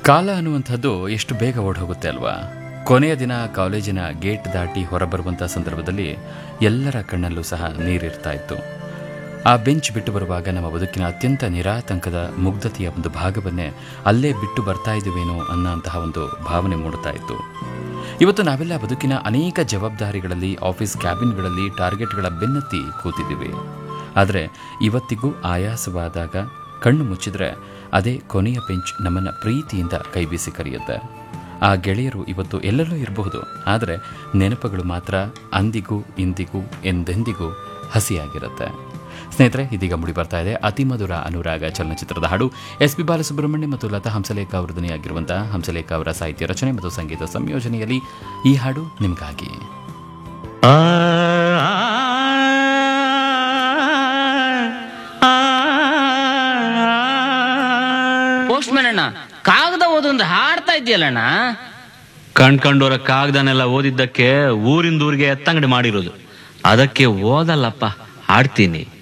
ಕಾಲ ಅನ್ನುವಂಥದ್ದು ಎಷ್ಟು ಬೇಗ ಓಡ್ ಹೋಗುತ್ತೆ ಅಲ್ವಾ ಕೊನೆಯ ದಿನ ಕಾಲೇಜಿನ ಗೇಟ್ ದಾಟಿ ಹೊರಬರುವಂಥ ಸಂದರ್ಭದಲ್ಲಿ ಎಲ್ಲರ ಕಣ್ಣಲ್ಲೂ ಸಹ ನೀರಿರ್ತಾ ಇತ್ತು ಆ ಬೆಂಚ್ ಬಿಟ್ಟು ಬರುವಾಗ ನಮ್ಮ ಬದುಕಿನ ಅತ್ಯಂತ ನಿರಾತಂಕದ ಮುಗ್ಧತೆಯ ಒಂದು ಭಾಗವನ್ನೇ ಅಲ್ಲೇ ಬಿಟ್ಟು ಬರ್ತಾ ಇದ್ದೀವೇನೋ ಅನ್ನೋಂತಹ ಒಂದು ಭಾವನೆ ಮೂಡ್ತಾ ಇತ್ತು ಇವತ್ತು ನಾವೆಲ್ಲ ಬದುಕಿನ ಅನೇಕ ಜವಾಬ್ದಾರಿಗಳಲ್ಲಿ ಆಫೀಸ್ ಕ್ಯಾಬಿನ್ಗಳಲ್ಲಿ ಟಾರ್ಗೆಟ್ಗಳ ಬೆನ್ನತ್ತಿ ಕೂತಿದ್ದೀವಿ ಆದರೆ ಇವತ್ತಿಗೂ ಆಯಾಸವಾದಾಗ ಕಣ್ಣು ಮುಚ್ಚಿದ್ರೆ ಅದೇ ಕೊನೆಯ ಬೆಂಚ್ ನಮ್ಮನ್ನು ಪ್ರೀತಿಯಿಂದ ಕೈಬೀಸಿ ಕರೆಯುತ್ತೆ ಆ ಗೆಳೆಯರು ಇವತ್ತು ಎಲ್ಲೆಲ್ಲೂ ಇರಬಹುದು ಆದರೆ ನೆನಪುಗಳು ಮಾತ್ರ ಅಂದಿಗೂ ಇಂದಿಗೂ ಎಂದೆಂದಿಗೂ ಹಸಿಯಾಗಿರುತ್ತೆ ಸ್ನೇಹಿತರೆ ಇದೀಗ ಮುಡಿ ಬರ್ತಾ ಇದೆ ಅತಿ ಮಧುರ ಅನುರಾಗ ಚಲನಚಿತ್ರದ ಹಾಡು ಎಸ್ ಪಿ ಬಾಲಸುಬ್ರಹ್ಮಣ್ಯ ಮತ್ತು ಲತಾ ಹಂಸಲೇಖ ಅವರ ಧ್ವನಿಯಾಗಿರುವಂತಹ ಹಂಸಲೇಖ ಅವರ ಸಾಹಿತ್ಯ ರಚನೆ ಮತ್ತು ಸಂಗೀತ ಸಂಯೋಜನೆಯಲ್ಲಿ ಈ ಹಾಡು ನಿಮಗಾಗಿ ಪೋಸ್ಟ್ ಮ್ಯಾನ್ ಅಣ್ಣ ಕಾಗದ ಓದೊಂದು ಹಾಡ್ತಾ ಇದೆಯಲ್ಲಣ್ಣ ಕಣ್ಕಂಡೋರ ಕಾಗದನೆಲ್ಲ ಓದಿದ್ದಕ್ಕೆ ಊರಿಂದ ಊರಿಗೆ ಎತ್ತಂಗಡಿ ಮಾಡಿರೋದು ಅದಕ್ಕೆ ಓದಲ್ಲಪ್ಪ ಹಾಡ್ತೀನಿ